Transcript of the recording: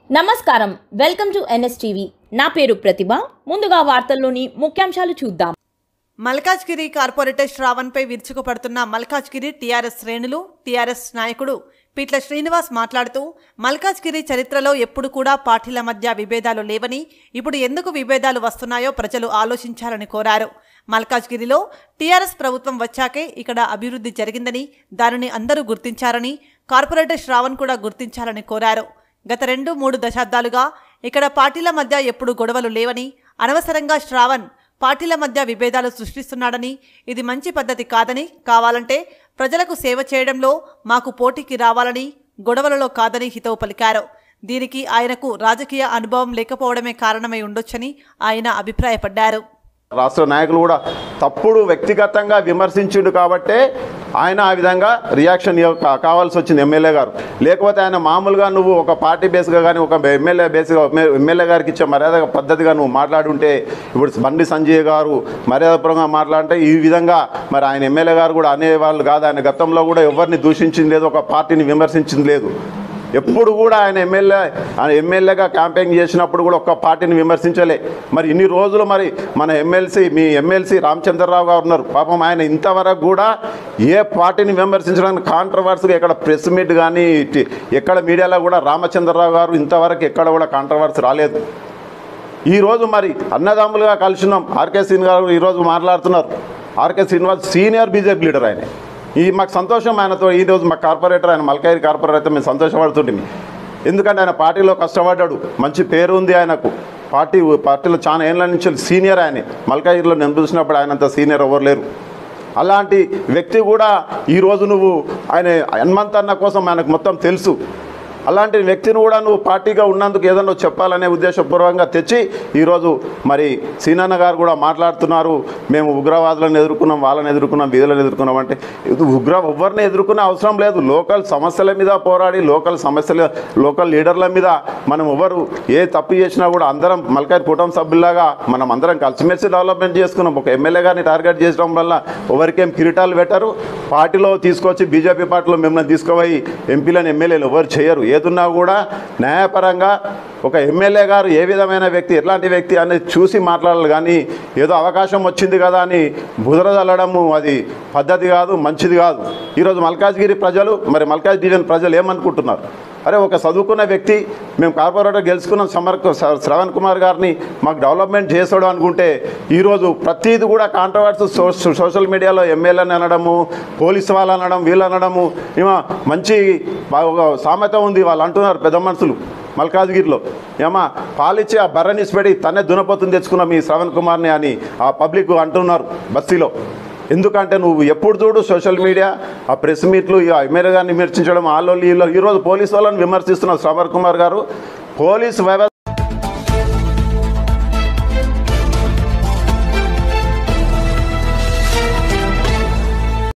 నమస్కారం welcome to NSTV నా పేరు ప్రతిభ ముందుగా వార్తల్లోని ముఖ్యాంశాలు చూద్దాం మల్కాజ్గిరి కార్పొరేటర్ శ్రావణ్పై విరుచుకుపడుతున్న మల్కాజ్గిరి టీఆర్ఎస్ శ్రేణులు టీఆర్ఎస్ నాయకుడు పీట్ల శ్రీనివాస్ మాట్లాడుతూ మల్కాజ్గిరి చరిత్రలో ఎప్పుడు కూడా పార్టీల మధ్య విభేదాలు లేవని ఇప్పుడు ఎందుకు విభేదాలు వస్తున్నాయో ప్రజలు ఆలోచించాలని కోరారు మల్కాజ్గిరిలో టీఆర్ఎస్ ప్రభుత్వం వచ్చాకే ఇక్కడ అభివృద్ధి జరిగిందని దానిని అందరూ గుర్తించారని కార్పొరేటర్ శ్రావణ్ కూడా గుర్తించాలని కోరారు గత రెండు మూడు దశాబ్దాలుగా ఇక్కడ పార్టీల మధ్య ఎప్పుడు గొడవలు లేవని అనవసరంగా శ్రావణ్ పార్టీల మధ్య విభేదాలు సృష్టిస్తున్నాడని ఇది మంచి పద్ధతి కాదని కావాలంటే ప్రజలకు సేవ చేయడంలో మాకు పోటీకి రావాలని గొడవలలో కాదని హితవు పలికారు దీనికి ఆయనకు రాజకీయ అనుభవం లేకపోవడమే కారణమై ఉండొచ్చని ఆయన అభిప్రాయపడ్డారు రాష్ట్ర నాయకులు కూడా తప్పుడు వ్యక్తిగతంగా విమర్శించిండు కాబట్టే ఆయన ఆ విధంగా రియాక్షన్ ఇవ్వ- కా- కావాల్సి వచ్చింది ఎమ్మెల్యే గారు లేకపోతే ఆయన మామూలుగా నువ్వు ఒక పార్టీ బేస్గా కానీ ఒక ఎమ్మెల్యే బేస్గా ఎమ్మెల్యే గారికి ఇచ్చే మర్యాద పద్ధతిగా నువ్వు మాట్లాడుంటే ఇప్పుడు బండి సంజయ్ గారు మర్యాదపరంగా మాట్లాడితే ఈ విధంగా మరి ఆయన ఎమ్మెల్యే గారు కూడా అనేవాళ్ళు కాదు ఆయన గతంలో కూడా ఎవరిని దూషించింది లేదు ఒక పార్టీని విమర్శించింది లేదు ఎప్పుడు కూడా ఆయన ఎమ్మెల్యే ఆయన ఎమ్మెల్యేగా క్యాంపెయిన్ చేసినప్పుడు కూడా ఒక్క పార్టీని విమర్శించలే మరి ఇన్ని రోజులు మరి మన ఎమ్మెల్సీ మీ ఎమ్మెల్సీ రామచంద్రరావు గారు ఉన్నారు పాపం ఆయన ఇంతవరకు కూడా ఏ పార్టీని విమర్శించడానికి కాంట్రవర్సీగా ఎక్కడ ప్రెస్ మీట్ కానీ ఇటు- ఎక్కడ మీడియాలో కూడా రామచంద్రరావు గారు ఇంతవరకు ఎక్కడ కూడా కాంట్రవర్సీ రాలేదు ఈరోజు మరి అన్నదమ్ములుగా కలిసినాం ఆర్కే శ్రీనివాస్ గారు ఈరోజు మాట్లాడుతున్నారు RK Srinivas senior BJP leader ఆయన ఈ మాకు సంతోషం ఆయనతో ఈరోజు మా కార్పొరేటర్ ఆయన మల్కాయి కార్పొరేటర్ అయితే మేము సంతోషపడుతుంటే ఎందుకంటే ఆయన పార్టీలో కష్టపడ్డాడు మంచి పేరు ఉంది ఆయనకు పార్టీ పార్టీలో చాలా ఏళ్ళ నుంచి సీనియర్ ఆయన మల్కాయిలో నేను చూసినప్పుడు ఆయనంత సీనియర్ ఎవరు లేరు అలాంటి వ్యక్తి కూడా ఈరోజు నువ్వు ఆయన హనుమంత్ అన్న కోసం ఆయనకు మొత్తం తెలుసు అలాంటి వ్యక్తిని కూడా నువ్వు పార్టీగా ఉన్నందుకు ఏదన్నా చెప్పాలనే ఉద్దేశపూర్వకంగా తెచ్చి ఈరోజు మరి సీనన్న గారు కూడా మాట్లాడుతున్నారు మేము ఉగ్రవాదులను ఎదుర్కొన్నాం వాళ్ళని ఎదుర్కొన్నాం వీధులను ఎదుర్కొన్నాం అంటే ఇది ఉగ్ర ఎవరిని ఎదుర్కొనే అవసరం లేదు లోకల్ సమస్యల మీద పోరాడి లోకల్ సమస్యల లోకల్ లీడర్ల మీద మనం ఎవరు ఏ తప్పు చేసినా కూడా అందరం మల్కాయి కుటుంబ సభ్యులాగా మనం అందరం కలిసిమెలిసి డెవలప్మెంట్ చేసుకున్నాం ఒక ఎమ్మెల్యే గారిని టార్గెట్ చేయడం వల్ల ఎవరికేం కిరీటాలు పెట్టరు పార్టీలో తీసుకొచ్చి బీజేపీ పార్టీలో మిమ్మల్ని తీసుకుపోయి ఎంపీలను ఎమ్మెల్యేలు ఎవరు చేయరు ఏదున్నా కూడా న్యాయపరంగా ఒక ఎమ్మెల్యే గారు ఏ విధమైన వ్యక్తి ఎట్లాంటి వ్యక్తి అనేది చూసి మాట్లాడాలి కానీ ఏదో అవకాశం వచ్చింది కదా అని బుదరదల్లడము అది పద్ధతి కాదు మంచిది కాదు ఈరోజు మల్కాజ్గిరి ప్రజలు మరి మల్కాజ్ డివిజన్ ప్రజలు ఏమనుకుంటున్నారు అరే ఒక చదువుకున్న వ్యక్తి మేము కార్పొరేటర్ గెలుచుకున్నాం సమర్ శ్రవణ్ కుమార్ గారిని మాకు డెవలప్మెంట్ చేసాడు అనుకుంటే ఈరోజు ప్రతిది కూడా కాంట్రవర్సీ సో సోషల్ మీడియాలో ఎమ్మెల్యేని అనడము పోలీసు వాళ్ళు అనడం వీళ్ళు అనడము ఏమో మంచి బా- ఒక సామెత ఉంది వాళ్ళు అంటున్నారు పెద్ద మనుషులు మల్కాజ్గిరిలో ఏమా పాలిచ్చి ఆ బర్రని పెట్టి తనే దునపోతుని తెచ్చుకున్న మీ శ్రవణ్ కుమార్ని అని ఆ పబ్లిక్ అంటున్నారు బస్తీలో ఎందుకంటే నువ్వు ఎప్పుడు చూడు సోషల్ మీడియా ఆ ప్రెస్ మీట్లు ఈ ఎమ్మెల్యే గారిని విమర్శించడం వాళ్ళు వీళ్ళు ఈరోజు పోలీసు వాళ్ళని విమర్శిస్తున్నారు శ్రవణ్ కుమార్ గారు పోలీస్ వ్యవ